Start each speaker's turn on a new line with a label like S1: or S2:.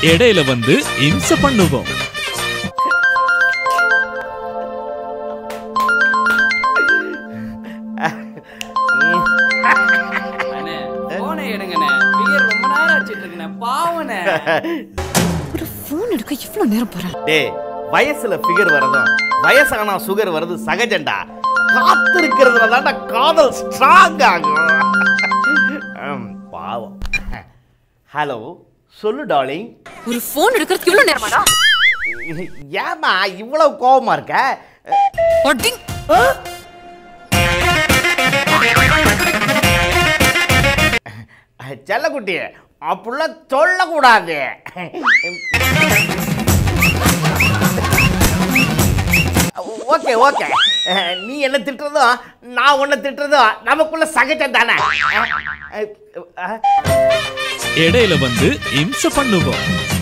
S1: இடையில வந்து இம்ச பண்ணுவோம்
S2: அண்ணே போனை எடுங்கண்ணே ஃபிகர் ரொம்ப நேரம் அடிச்சிட்டு இருக்குண்ணே பாவனே
S3: ஒரு ஃபோன் எடுக்க இவ்வளோ நேரம் போறேன்
S4: டேய் வயசுல ஃபிகர் வரதும் வயசானா சுகர் வருது சகஜண்டா காத்திருக்கிறதுல தான்டா காதல் ஸ்ட்ராங் ஆகும் ம், பாவம் ஹலோ சொல்லு டார்லிங்
S3: ஒரு ஃபோன் எடுக்கிறதுக்கு இவ்வளோ நேரமாடா
S4: ஏமா இவ்வளவு கோவமா இருக்க
S3: அடிங்
S4: செல்லக்குட்டி அப்படிலாம் சொல்லக்கூடாது ஓகே ஓகே நீ என்ன திட்டுறதும் நான் உன்னை திட்டுறதும் நமக்குள்ள சகஜம் தானே
S1: இடையில வந்து இம்ச பண்ணுவோம்